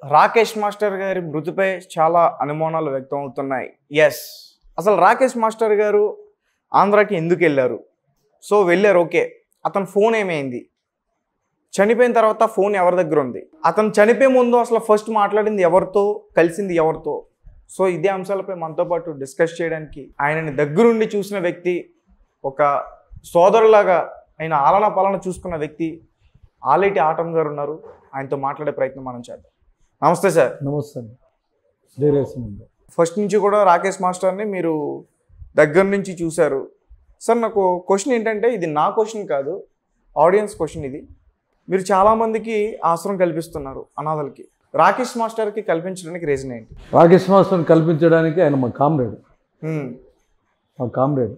Rakesh master గారి మృతిపై చాలా అనుమానాలు వ్యక్తం అవుతున్నాయి ఎస్ అసలు రాకేష్ మాస్టర్ గారు ఆంధ్రాకి ఎందుకు వెళ్ళారు సో వెళ్ళారు ఓకే అతని ఫోన్ ఏమైంది చనిపోయిన తర్వాత ఫోన్ ఎవరి దగ్గర ఉంది అతను చనిపోయే ముందు అసలు ఫస్ట్ మాట్లాడింది ఎవరితో కలిసింది ఎవరితో సో ఇదే అంశాలపై మనతో పాటు డిస్కస్ చేయడానికి ఆయనని దగ్గరుండి చూసిన వ్యక్తి ఒక సోదరులాగా ఆయన ఆలన పాలన చూసుకున్న వ్యక్తి ఆలేటి ఆటం గారు ఉన్నారు ఆయనతో మాట్లాడే ప్రయత్నం మనం చేద్దాం నమస్తే సార్ నమస్తే అండి డైరేషన్ అండి ఫస్ట్ నుంచి కూడా రాకేష్ మాస్టర్ని మీరు దగ్గర నుంచి చూశారు సార్ నాకు క్వశ్చన్ ఏంటంటే ఇది నా క్వశ్చన్ కాదు ఆడియన్స్ క్వశ్చన్ ఇది మీరు చాలామందికి ఆశ్రయం కల్పిస్తున్నారు అనాథలకి రాకేష్ మాస్టర్కి కల్పించడానికి రీజన్ ఏంటి రాకేష్ మాస్టర్ని కల్పించడానికి ఆయన మా కామ్రేడ్ హ్మ్, మా కామ్రేడ్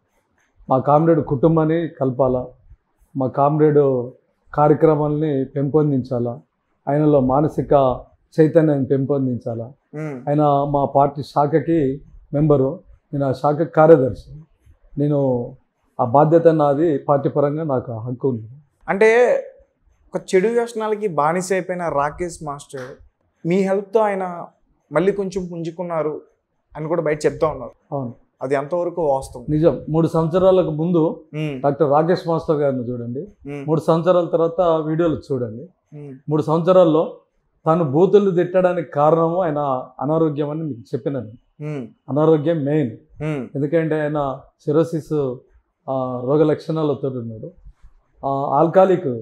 మా కామ్రేడ్ కుటుంబాన్ని కలపాలా మా కామ్రేడ్ కార్యక్రమాలని పెంపొందించాలా ఆయనలో మానసిక చైతన్యాన్ని పెంపొందించాలా హ్మ్, ఆయన మా పార్టీ శాఖకి మెంబరు నేను ఆ శాఖ కార్యదర్శి నేను ఆ బాధ్యత నాది పార్టీ పరంగా నాకు ఆ హక్కు ఉంది అంటే ఒక చెడు వ్యసనాలకి బానిస అయిపోయిన రాకేష్ మాస్టర్ మీ హెల్ప్తో ఆయన మళ్ళీ కొంచెం పుంజుకున్నారు అని కూడా బయట చెప్తా ఉన్నారు అవును అది ఎంతవరకు వాస్తవం నిజం మూడు సంవత్సరాలకు ముందు హ్మ్, డాక్టర్ రాకేష్ మాస్టర్ గారిని చూడండి హ్మ్, మూడు సంవత్సరాల తర్వాత వీడియోలు చూడండి హ్మ్, మూడు సంవత్సరాల్లో తాను బూతులు తిట్టడానికి కారణము ఆయన అనారోగ్యం అని మీకు చెప్పినాను హ్మ్, అనారోగ్యం మెయిన్ హ్మ్, ఎందుకంటే ఆయన సిరోసిస్ ఆ, రోగ లక్షణాలతో ఉన్నాడు ఆల్కాలిక్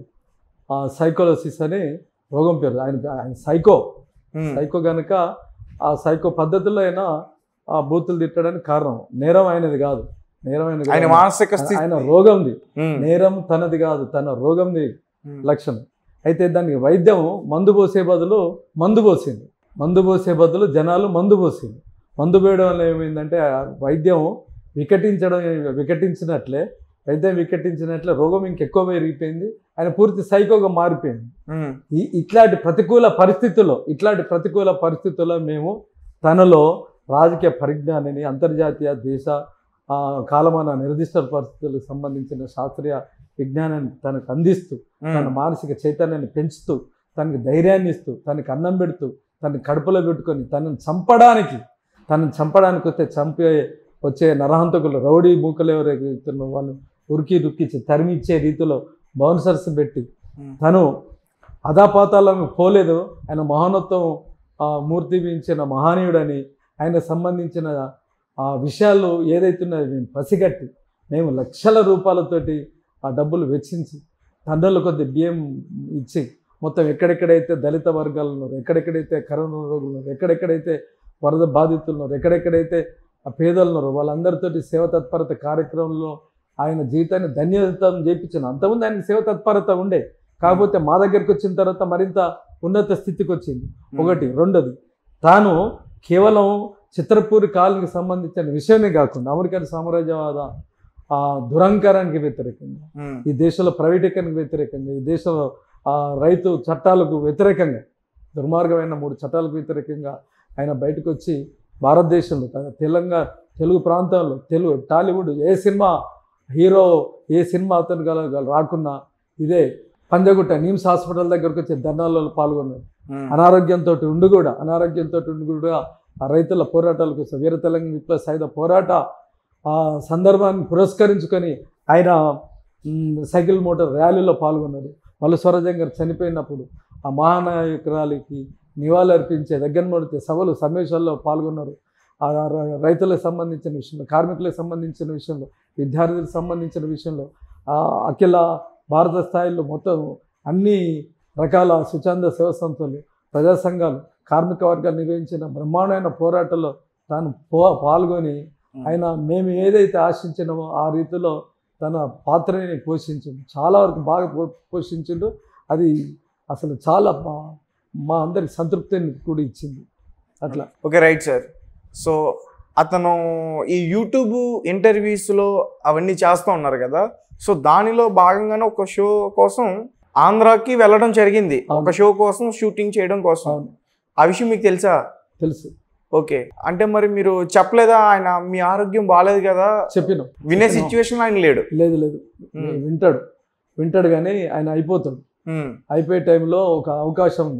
సైకోలసిస్ అని రోగం పేరు ఆయన ఆయన సైకో హ్మ్, సైకో కనుక ఆ సైకో పద్ధతిలో ఆయన ఆ బూతులు తిట్టడానికి కారణం నేరం ఆయనది కాదు నేరం ఆయనది ఆయన కాదు. మానసిక స్థితి ఆయన రోగంది హ్మ్, నేరం తనది కాదు తన రోగంది హ్మ్, లక్షణం అయితే దానికి వైద్యం మందు పోసే బదులు మందు పోసింది మందు పోసే బదులు జనాలు మందు పోసింది మందు పోయడం వల్ల ఏమైందంటే ఆ వైద్యం వికటించడం వికటించినట్లే వైద్యం వికటించినట్లే రోగం ఇంకెక్కువ పెరిగిపోయింది ఆయన పూర్తి సైకోగా మారిపోయింది హ్మ్, ఈ ఇట్లాంటి ప్రతికూల పరిస్థితుల్లో ఇట్లాంటి ప్రతికూల పరిస్థితుల్లో మేము తనలో రాజకీయ పరిజ్ఞానాన్ని అంతర్జాతీయ దేశ ఆ, కాలమాన నిర్దిష్ట పరిస్థితులకు సంబంధించిన శాస్త్రీయ విజ్ఞానాన్ని తనకు అందిస్తూ తన హ్మ్, మానసిక చైతన్యాన్ని పెంచుతూ తనకి ధైర్యాన్ని ఇస్తూ తనకి అన్నం పెడుతూ తనని కడుపులో పెట్టుకొని తనని చంపడానికి తనని చంపడానికి వస్తే చంపే వచ్చే నరహంతకులు రౌడీ మూకలు ఎవరైతే ఉన్నారో వాళ్ళు ఉరికి రుక్కించి తరిమిచ్చే రీతిలో బౌన్సర్స్ పెట్టి హ్మ్, తను అధాపాతాలకు పోలేదు ఆయన మహోన్నతం ఆ, మూర్తి మించిన మహనీయుడని ఆయన సంబంధించిన ఆ విషయాలు ఏదైతే ఉన్నాయో మేము పసిగట్టి మేము లక్షల రూపాయలతోటి ఆ డబ్బులు వెచ్చించి తండ్రుల కొద్ది బియ్యం ఇచ్చి మొత్తం ఎక్కడెక్కడైతే దళిత వర్గాలు ఉన్నారు ఎక్కడెక్కడైతే కరోనా రోగులు ఉన్నారు ఎక్కడెక్కడైతే వరద బాధితులు ఉన్నారు ఎక్కడెక్కడైతే ఆ పేదలు ఉన్నారో వాళ్ళందరితోటి సేవ తత్పరత కార్యక్రమంలో ఆయన జీవితాన్ని ధన్యతం చేయించిన అంతకుముందు ఆయన సేవ తత్పరత ఉండే కాకపోతే మా దగ్గరికి వచ్చిన తర్వాత మరింత ఉన్నత స్థితికి వచ్చింది ఒకటి రెండోది తాను కేవలం చిత్రపూరి కాలనీకి సంబంధించిన విషయమే కాకుండా అమెరికన్ సామ్రాజ్యవాద ఆ దురంకారానికి వ్యతిరేకంగా హ్మ్, ఈ దేశంలో ప్రైవేటీకరణకు వ్యతిరేకంగా ఈ దేశంలో ఆ, రైతు చట్టాలకు వ్యతిరేకంగా దుర్మార్గమైన మూడు చట్టాలకు వ్యతిరేకంగా ఆయన బయటకు వచ్చి భారతదేశంలో తన తెలంగాణ తెలుగు ప్రాంతంలో తెలుగు టాలీవుడ్ ఏ సినిమా హీరో ఏ సినిమా అతను గల గల రాకున్నా ఇదే పంజగుట్ట నిమ్స్ హాస్పిటల్ దగ్గరకు వచ్చి ధర్నాలలో పాల్గొన్నారు హ్మ్, అనారోగ్యంతో ఉండి కూడా అనారోగ్యంతో ఉండి కూడా ఆ రైతుల పోరాటాల కోసం వీర తెలంగాణ విప్లవ సాయుధ పోరాట ఆ సందర్భాన్ని పురస్కరించుకొని ఆయన మ్, సైకిల్ మోటార్ ర్యాలీలో పాల్గొన్నారు మల్లు స్వరాజ్యం గారు చనిపోయినప్పుడు ఆ మహానాయకురాలికి నివాళులర్పించే దగ్గర పడితే సభలు సమావేశాల్లో పాల్గొన్నారు ఆ ర- రైతులకు సంబంధించిన విషయంలో కార్మికులకు సంబంధించిన విషయంలో విద్యార్థులకు సంబంధించిన విషయంలో ఆ అఖిల భారత స్థాయిలో మొత్తం అన్ని రకాల స్వచ్ఛంద సేవా సంస్థలు ప్రజా సంఘాలు కార్మిక వర్గాలు నిర్వహించిన బ్రహ్మాండమైన పోరాటంలో తాను పో పాల్గొని ఆయన మేము ఏదైతే ఆశించినామో ఆ రీతిలో తన పాత్రని పోషించిండు చాలా వరకు బాగా పో- పోషించిండు అది అసలు చాలా మా- మా అందరికి సంతృప్తిని కూడా ఇచ్చింది అట్లా ఓకే రైట్ సార్ సో అతను ఈ యూట్యూబ్ ఇంటర్వ్యూస్లో అవన్నీ చేస్తూ ఉన్నారు కదా సో దానిలో భాగంగానే ఒక షో కోసం ఆంధ్రాకి వెళ్ళడం జరిగింది ఒక అవును. షో కోసం షూటింగ్ చేయడం కోసం అవును ఆ విషయం మీకు తెలుసా తెలుసు ఓకే అంటే మరి మీరు చెప్పలేదా ఆయన మీ ఆరోగ్యం బాగాలేదు కదా చెప్పినాం వినే చెప్పినాం. సిచ్యువేషన్ ఆయన లేడు లేదు లేదు మ్మ్. వింటాడు వింటాడు కానీ ఆయన అయిపోతాడు ఉమ్, అయిపోయే టైంలో ఒక అవకాశం ఉంది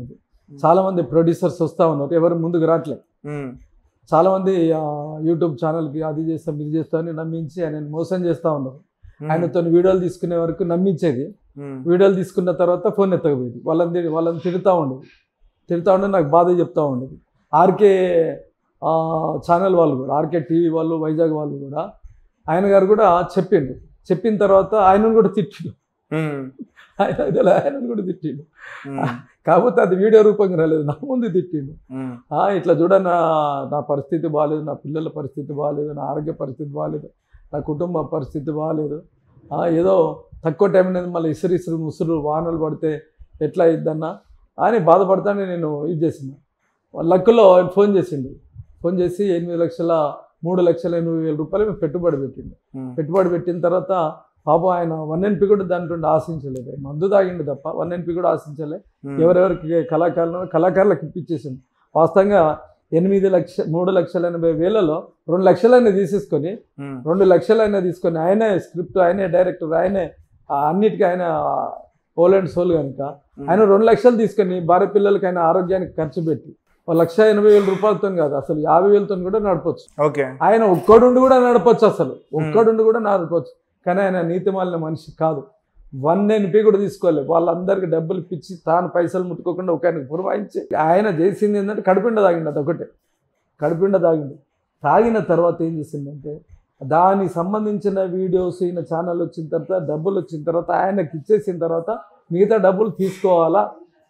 చాలా మంది ప్రొడ్యూసర్స్ వస్తూ ఉన్నారు ఎవరు ముందుకు రావట్లేదు ఉమ్, చాలా మంది ఆ, యూట్యూబ్ ఛానల్కి అది చేస్తాం ఇది చేస్తాం అని నమ్మించి ఆయన మోసం చేస్తూ ఉన్నారు ఉమ్, ఆయనతో వీడియోలు తీసుకునే వరకు నమ్మించేది ఉమ్, వీడియోలు తీసుకున్న తర్వాత ఫోన్ ఎత్తకపోయేది వాళ్ళని తిడి- వాళ్ళని తిడుతూ ఉండేది తిడుతూ ఉండే నాకు బాధ చెప్తా ఉండేది ఆర్కే ఆ, ఛానల్ వాళ్ళు కూడా ఆర్కే టీవీ వాళ్ళు వైజాగ్ వాళ్ళు కూడా ఆయన గారు కూడా చెప్పిండు చెప్పిన తర్వాత ఆయనను కూడా తిట్టిండు ఉమ్, ఆయన ఇదిలా ఆయనను కూడా తిట్టిండు ఉమ్, కాకపోతే అది వీడియో రూపంగా రాలేదు నా ముందు తిట్టిండు ఉమ్, ఆ, ఇట్లా చూడ నా నా పరిస్థితి బాగాలేదు నా పిల్లల పరిస్థితి బాగాలేదు నా ఆరోగ్య పరిస్థితి బాగాలేదు నా కుటుంబ పరిస్థితి బాగాలేదు ఆ, ఏదో తక్కువ టైం అనేది మళ్ళీ ఇసురు ఇసురు ముసురు వానలు పడితే ఎట్లా అయిద్దన్నా అని బాధపడతానే నేను ఇది చేసిన లక్కులో ఆయన ఫోన్ చేసిండు ఫోన్ చేసి ఎనిమిది లక్షల మూడు లక్షల ఎనిమిది వేల రూపాయలు మేము పెట్టుబడి పెట్టిండు ఉమ్, పెట్టుబడి పెట్టిన తర్వాత పాపం ఆయన వన్ ఎన్పి కూడా దాంట్లో ఆశించలేదు మందు తాగిండు తప్ప వన్ ఎన్పి కూడా ఆశించలే ఉమ్, ఎవరెవరికి కళాకారులు కళాకారులకు ఇప్పించేసింది వాస్తవంగా ఎనిమిది లక్ష మూడు లక్షల ఎనభై వేలలో రెండు లక్షలైనా తీసేసుకొని ఉమ్, రెండు లక్షలైనా తీసుకొని ఆయనే స్క్రిప్ట్ ఆయనే డైరెక్టర్ ఆయనే ఆ అన్నిటికీ ఆయన హోల్ అండ్ సోల్ కనుక ఆయన రెండు లక్షలు తీసుకొని భార్య పిల్లలకి ఆయన ఆరోగ్యానికి ఖర్చు పెట్టి ఒక లక్ష ఎనభై వేల రూపాయలతో కాదు అసలు యాభై వేలతో కూడా నడపచ్చు ఓకే ఆయన ఒక్కడుండి కూడా నడపచ్చు అసలు ఒక్కడుండి కూడా నడపచ్చు కానీ ఆయన నీతి మాలిన మనిషి కాదు వన్ ఎన్పి కూడా తీసుకోలేదు వాళ్ళందరికీ డబ్బులు ఇప్పించి తాను పైసలు ముట్టుకోకుండా ఒక ఆయనకు పురమాయించి ఆయన చేసింది ఏంటంటే కడుపిండ తాగిండు అదొకటే కడుపిండ తాగిండు తాగిన తర్వాత ఏం చేసిందంటే దానికి సంబంధించిన వీడియోస్ ఈయన ఛానల్ వచ్చిన తర్వాత డబ్బులు వచ్చిన తర్వాత ఆయనకి ఇచ్చేసిన తర్వాత మిగతా డబ్బులు తీసుకోవాలా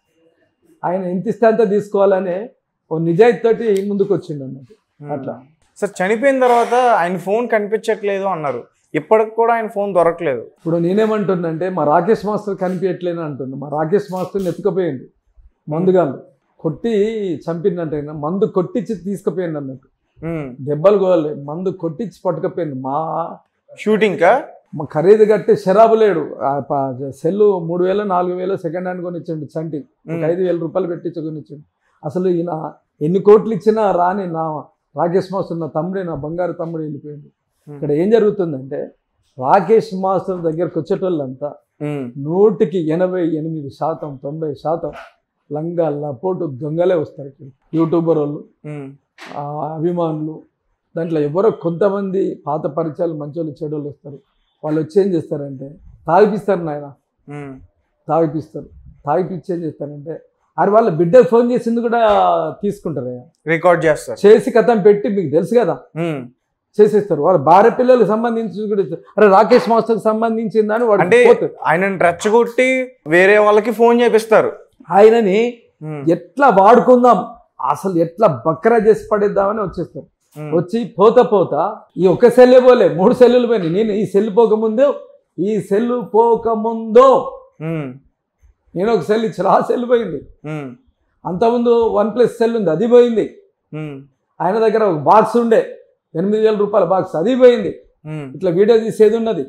ఆయన ఎంత ఇస్తే అంత తీసుకోవాలనే ఓ నిజాయితీతోటి ముందుకు వచ్చిండు అన్నట్టు అట్లా. సార్ చనిపోయిన తర్వాత ఆయన ఫోన్ కనిపించట్లేదు అన్నారు ఇప్పటికి కూడా ఆయన ఫోన్ దొరకలేదు ఇప్పుడు నేనేమంటున్నంటే మా రాకేష్ మాస్టర్ కనిపించట్లేని అంటున్నా మా రాకేష్ మాస్టర్ని ఎత్తుకుపోయింది మందుగాళ్ళు కొట్టి చంపిందంటే ఆయన మందు కొట్టించి తీసుకుపోయింది అన్నట్టు ఉమ్, దెబ్బలు కోవాలి మందు కొట్టించి పట్టుకపోయింది మా షూటింగ్ కా మా ఖరీదు కట్టి షరాబు లేడు ఆ ప- సెల్లు మూడు వేలు నాలుగు వేలు సెకండ్ హ్యాండ్ కొనిచ్చిండు చంటి ఒక ఉమ్, ఐదు వేల రూపాయలు పెట్టించి కొనిచ్చిండు అసలు ఈయన ఎన్ని కోట్లు ఇచ్చినా రాని నా రాకేష్ మాస్టర్ నా తమ్ముడే నా బంగారు తమ్ముడు వెళ్ళిపోయింది ఇక్కడ ఏం జరుగుతుందంటే రాకేష్ మాస్టర్ దగ్గరకు వచ్చేటోళ్ళంతా ఉమ్, నూటికి ఎనభై ఎనిమిది శాతం తొంభై శాతం లంగా లపోటు దొంగలే వస్తారు ఇక్కడ యూట్యూబర్ వాళ్ళు ఉమ్, ఆ అభిమానులు దాంట్లో ఎవరో కొంతమంది పాత పరిచయాలు మంచోళ్ళు చెడోళ్ళు వస్తారు వాళ్ళు వచ్చి ఏం చేస్తారంటే తాగిపిస్తారు నాయన ఉమ్, తాగిపిస్తారు తాగిపిచ్చి ఏం చేస్తారంటే అది వాళ్ళ బిడ్డకు ఫోన్ చేసింది కూడా తీసుకుంటారు రికార్డ్ చేస్తారు చేసి కథం పెట్టి మీకు తెలుసు కదా ఉమ్, చేసేస్తారు వాళ్ళ భార్య పిల్లలకు సంబంధించి కూడా ఇస్తారు. అరే రాకేష్ మాస్టర్కి సంబంధించిందని వాడు అంటే పోతాడు ఆయనని రెచ్చగొట్టి వేరే వాళ్ళకి ఫోన్ చేపిస్తారు ఆయనని ఉమ్, ఎట్లా వాడుకుందాం అసలు ఎట్లా బక్రా చేసి పడేద్దామని వచ్చేస్తారు ఉమ్, వచ్చి పోత పోత ఈ ఒక సెల్లే పోలే మూడు సెల్లులు పోయినాయి నేను ఈ సెల్ పోకముందు ఈ సెల్లు పోకముందు ఉమ్, నేను ఒక సెల్ ఇచ్చిన ఆ సెల్ పోయింది ఉమ్, అంతకుముందు వన్ ప్లస్ సెల్ ఉంది అది పోయింది ఉమ్, ఆయన దగ్గర ఒక బాక్స్ ఉండే ఎనిమిది వేల రూపాయల బాక్స్ అది పోయింది ఉమ్, ఇట్లా వీడియో తీసేది ఉన్నది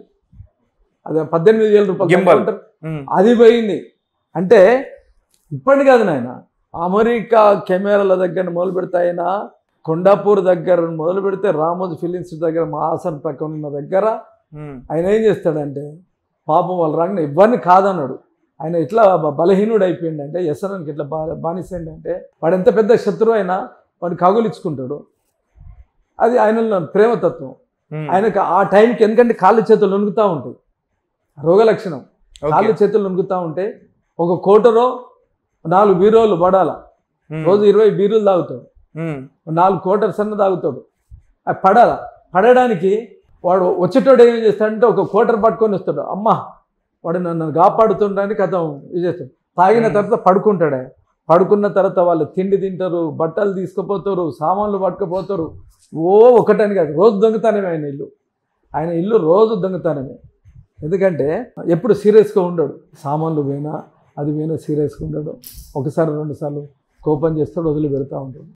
అది పద్దెనిమిది వేల రూపాయలు Gimbal. అంటారు. ఉమ్, అది పోయింది అంటే ఇప్పటి కాదు నాయన అమెరికా కెమెరాల దగ్గర మొదలు పెడితే ఆయన కొండాపూర్ దగ్గర మొదలు పెడితే రామోజీ ఫిలిమ్స్ దగ్గర మా ఆసన్ పక్కన ఉన్న దగ్గర ఉమ్, ఆయన ఏం చేస్తాడంటే పాపం వాళ్ళు రాగానే ఎవరిని కాదన్నాడు ఆయన ఇట్లా బ- బలహీనుడు అయిపోయింది అంటే ఎస్ఎన్కి ఇట్లా బా బానిసండి అంటే వాడు ఎంత పెద్ద శత్రువు అయినా వాడు కగులిచ్చుకుంటాడు అది ఆయనలో ప్రేమతత్వం ఉమ్, ఆయనకు ఆ టైంకి ఎందుకంటే కాళ్ళు చేతులు వణుకుతూ ఉంటాయి రోగ లక్షణం ఓకే. కాళ్ళు చేతులు వణుకుతూ ఉంటే ఒక కోటరో నాలుగు బీరోలు పడాల ఉమ్, రోజు ఇరవై బీరులు తాగుతాడు ఉమ్, నాలుగు కోటర్స్ అన్న తాగుతాడు అది పడాల పడడానికి వాడు వచ్చేటోడు ఏం చేస్తాడంటే ఒక కోటర్ పట్టుకొని వస్తాడు అమ్మ వాడు నన్ను కాపాడుతుండడానికి కథం ఇది చేస్తాడు తాగిన Hmm. తర్వాత పడుకుంటాడే పడుకున్న తర్వాత వాళ్ళు తిండి తింటారు బట్టలు తీసుకుపోతారు సామాన్లు పట్టుకుపోతారు ఓ ఒకటని కాదు రోజు దొంగతానమే ఆయన ఇల్లు ఆయన ఇల్లు రోజు దొంగతానమే ఎందుకంటే ఎప్పుడు సీరియస్గా ఉండడు సామాన్లు పోయినా అది పోయినా సీరియస్గా ఉండడు ఒకసారి రెండు సార్లు కోపం చేస్తాడు వదిలి పెడతా ఉంటాడు